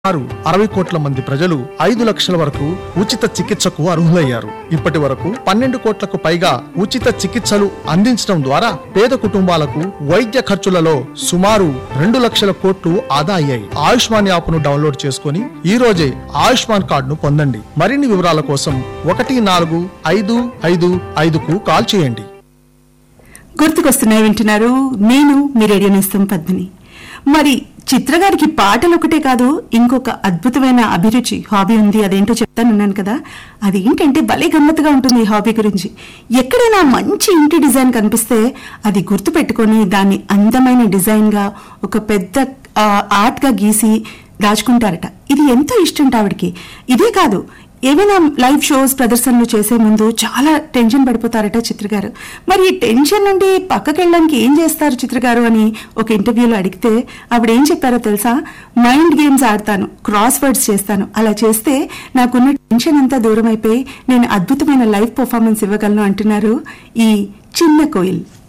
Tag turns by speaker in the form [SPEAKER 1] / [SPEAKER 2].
[SPEAKER 1] సుమారు అరవై కోట్ల మంది ప్రజలు ఐదు లక్షల వరకు ఉచిత చికిత్సకు అర్హులయ్యారు ఇప్పటి వరకు పన్నెండు కోట్లకు పైగా ఉచిత చికిత్సలు అందించడం ద్వారా పేద కుటుంబాలకు వైద్య ఖర్చులలో సుమారు రెండు లక్షల కోట్లు ఆదా అయ్యాయి ఆయుష్మాన్ యాప్ ను డౌన్లోడ్ చేసుకుని ఈ రోజే ఆయుష్మాన్ కార్డును పొందండి మరిన్ని వివరాల కోసం ఒకటి నాలుగు ఐదు ఐదు ఐదుకు కాల్ చేయండి
[SPEAKER 2] గుర్తుకొస్తున్నాయి వింటున్నారు నేను మీ రేడియో నేస్తం పద్మిని మరి చిత్రగారికి పాటలు ఒకటే కాదు ఇంకొక అద్భుతమైన అభిరుచి హాబీ ఉంది అదేంటో చెప్తానున్నాను కదా అది ఏంటంటే భలే గమ్మత్తుగా ఉంటుంది ఈ హాబీ గురించి ఎక్కడైనా మంచి ఇంటి డిజైన్ కనిపిస్తే అది గుర్తు పెట్టుకొని దాన్ని అందమైన డిజైన్ గా ఒక పెద్ద ఆ, ఆర్ట్ గా గీసి దాచుకుంటారట ఇది ఎంతో ఇష్టం ఆవిడకి ఇదే కాదు ఏమైనా లైవ్ షోస్ ప్రదర్శనలు చేసే ముందు చాలా టెన్షన్ పడిపోతారట చిత్ర గారు మరి ఈ టెన్షన్ నుండి పక్కకి వెళ్ళడానికి ఏం చేస్తారు చిత్ర గారు అని ఒక ఇంటర్వ్యూలో అడిగితే ఆవిడ ఏం చెప్పారో తెలుసా మైండ్ గేమ్స్ ఆడతాను క్రాస్ వర్డ్స్ చేస్తాను అలా చేస్తే నాకున్న టెన్షన్ అంతా దూరం అయిపోయి నేను అద్భుతమైన లైవ్ పర్ఫార్మెన్స్ ఇవ్వగలను అంటున్నారు ఈ చిన్న కోయిల్